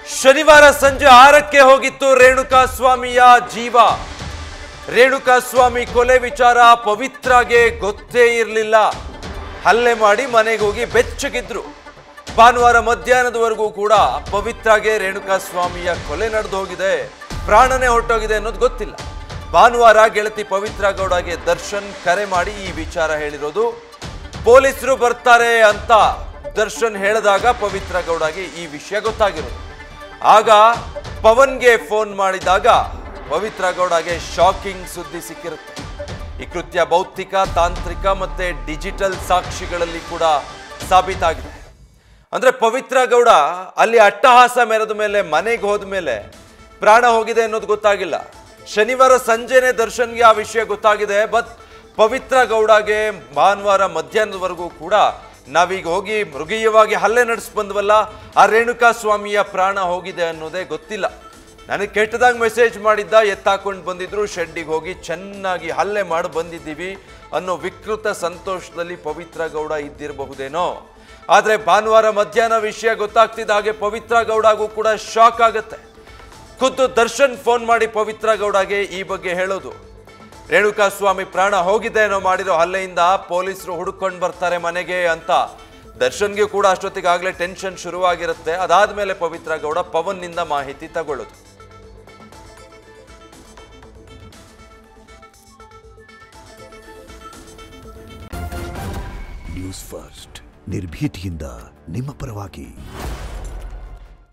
ಶನಿವಾರ ಸಂಜೆ ಆರಕ್ಕೆ ಹೋಗಿತ್ತು ರೇಣುಕಾ ಸ್ವಾಮಿಯ ಜೀವ ರೇಣುಕಾ ಸ್ವಾಮಿ ಕೊಲೆ ವಿಚಾರ ಪವಿತ್ರಾಗೆ ಗೊತ್ತೇ ಇರಲಿಲ್ಲ ಹಲ್ಲೆ ಮಾಡಿ ಮನೆಗೆ ಹೋಗಿ ಬೆಚ್ಚಗಿದ್ರು ಭಾನುವಾರ ಮಧ್ಯಾಹ್ನದವರೆಗೂ ಕೂಡ ಪವಿತ್ರಾಗೆ ರೇಣುಕಾ ಸ್ವಾಮಿಯ ಕೊಲೆ ನಡೆದು ಹೋಗಿದೆ ಪ್ರಾಣನೇ ಹೊರಟೋಗಿದೆ ಅನ್ನೋದು ಗೊತ್ತಿಲ್ಲ ಭಾನುವಾರ ಗೆಳತಿ ಪವಿತ್ರ ಗೌಡಗೆ ದರ್ಶನ್ ಕರೆ ಮಾಡಿ ಈ ವಿಚಾರ ಹೇಳಿರೋದು ಪೊಲೀಸರು ಬರ್ತಾರೆ ಅಂತ ದರ್ಶನ್ ಹೇಳಿದಾಗ ಪವಿತ್ರ ಗೌಡಗೆ ಈ ವಿಷಯ ಗೊತ್ತಾಗಿರೋದು ಆಗ ಪವನ್ಗೆ ಫೋನ್ ಮಾಡಿದಾಗ ಪವಿತ್ರ ಗೌಡಗೆ ಶಾಕಿಂಗ್ ಸುದ್ದಿ ಸಿಕ್ಕಿರುತ್ತೆ ಈ ಕೃತ್ಯ ಭೌತಿಕ ತಾಂತ್ರಿಕ ಮತ್ತೆ ಡಿಜಿಟಲ್ ಸಾಕ್ಷಿಗಳಲ್ಲಿ ಕೂಡ ಸಾಬೀತಾಗಿದೆ ಅಂದ್ರೆ ಪವಿತ್ರ ಗೌಡ ಅಲ್ಲಿ ಅಟ್ಟಹಾಸ ಮೆರೆದ ಮೇಲೆ ಮನೆಗೆ ಹೋದ ಮೇಲೆ ಪ್ರಾಣ ಹೋಗಿದೆ ಅನ್ನೋದು ಗೊತ್ತಾಗಿಲ್ಲ ಶನಿವಾರ ಸಂಜೆನೆ ದರ್ಶನ್ಗೆ ಆ ವಿಷಯ ಗೊತ್ತಾಗಿದೆ ಬಟ್ ಪವಿತ್ರ ಗೌಡಗೆ ಭಾನುವಾರ ಮಧ್ಯಾಹ್ನದವರೆಗೂ ಕೂಡ ನಾವೀಗ ಹೋಗಿ ಮೃಗೀಯವಾಗಿ ಹಲ್ಲೆ ನಡೆಸಿ ಬಂದ್ವಲ್ಲ ಆ ರೇಣುಕಾ ಸ್ವಾಮಿಯ ಪ್ರಾಣ ಹೋಗಿದೆ ಅನ್ನೋದೇ ಗೊತ್ತಿಲ್ಲ ನನಗೆ ಕೆಟ್ಟದಾಗ ಮೆಸೇಜ್ ಮಾಡಿದ್ದ ಎತ್ತಾಕೊಂಡು ಬಂದಿದ್ರು ಶೆಡ್ಡಿಗೆ ಹೋಗಿ ಚೆನ್ನಾಗಿ ಹಲ್ಲೆ ಮಾಡಿ ಬಂದಿದ್ದೀವಿ ಅನ್ನೋ ವಿಕೃತ ಸಂತೋಷದಲ್ಲಿ ಪವಿತ್ರ ಗೌಡ ಇದ್ದಿರಬಹುದೇನೋ ಆದರೆ ಭಾನುವಾರ ಮಧ್ಯಾಹ್ನ ವಿಷಯ ಗೊತ್ತಾಗ್ತಿದ್ದ ಹಾಗೆ ಪವಿತ್ರ ಗೌಡಗೂ ಕೂಡ ಶಾಕ್ ಆಗುತ್ತೆ ಖುದ್ದು ದರ್ಶನ್ ಫೋನ್ ಮಾಡಿ ಪವಿತ್ರ ಗೌಡಗೆ ಈ ಬಗ್ಗೆ ಹೇಳೋದು ರೇಣುಕಾ ಸ್ವಾಮಿ ಪ್ರಾಣ ಹೋಗಿದೆ ಅನ್ನೋ ಮಾಡಿರೋ ಹಲ್ಲೆಯಿಂದ ಪೊಲೀಸರು ಹುಡುಕೊಂಡು ಬರ್ತಾರೆ ಮನೆಗೆ ಅಂತ ದರ್ಶನ್ಗೆ ಕೂಡ ಅಷ್ಟೊತ್ತಿಗೆ ಆಗಲೇ ಟೆನ್ಷನ್ ಶುರುವಾಗಿರುತ್ತೆ ಅದಾದ್ಮೇಲೆ ಪವಿತ್ರ ಗೌಡ ಪವನ್ನಿಂದ ಮಾಹಿತಿ ತಗೊಳ್ಳೋದು ನ್ಯೂಸ್ ಫಸ್ಟ್ ನಿರ್ಭೀತಿಯಿಂದ ನಿಮ್ಮ ಪರವಾಗಿ